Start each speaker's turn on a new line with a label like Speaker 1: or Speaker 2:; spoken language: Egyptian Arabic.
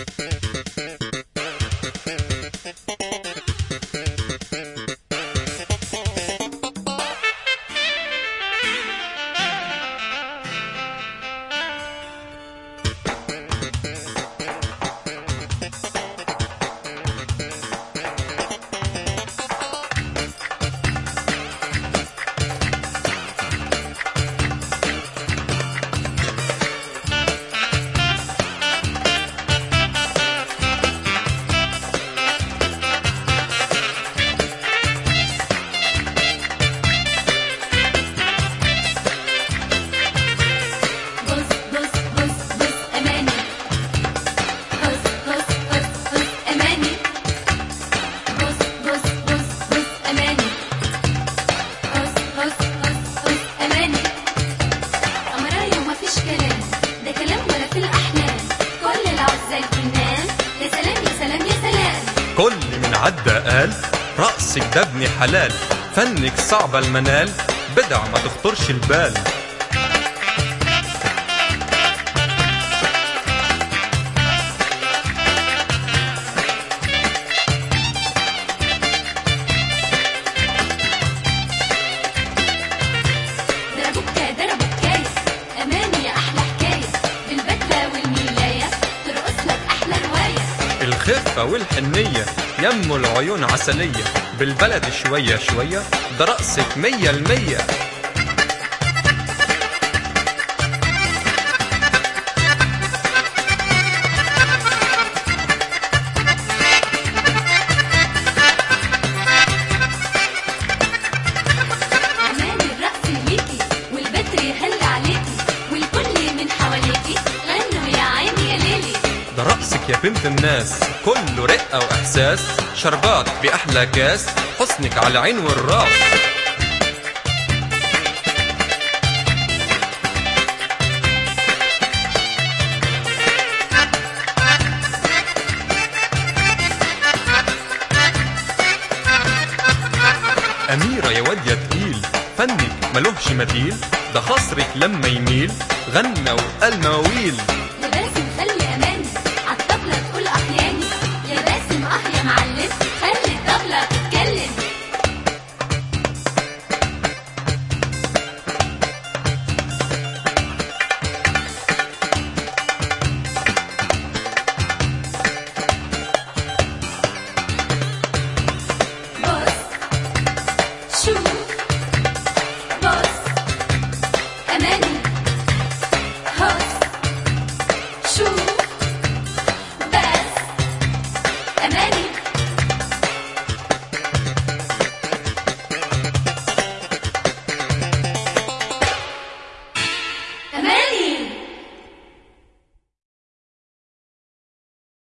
Speaker 1: بص بص بص بص أماني بص بص بص بص أماني بص بص بص بص أماني بص بص بص بص أماني أمرايا ومفيش كلام ده كلام ولا في الأحلام كل العزال فنان يا سلام يا سلام يا سلام
Speaker 2: كل من عدى قال رقصك ده ابن حلال فنك صعب المنال بدع ما تخطرش البال
Speaker 1: دربوكا دربوكاية أماني يا أحلى حكاية بالبدلة والملاية ترقص لك أحلى رواية
Speaker 2: الخفة والحنية يمو العيون عسلية بالبلد شوية شوية ده رقصك مية المية
Speaker 1: أماني الرقص ليكي والبتر يهل عليكي والكل من حواليكي غنوا يا عيني يا ليلي
Speaker 2: ده رقصك يا بنت الناس كله رقة وإحساس شربات بأحلى كاس حسنك على العين والراس أميرة يا واد يا تقيل فنك ملوهش مثيل ده خصرك لما يميل غنى وقال مواويل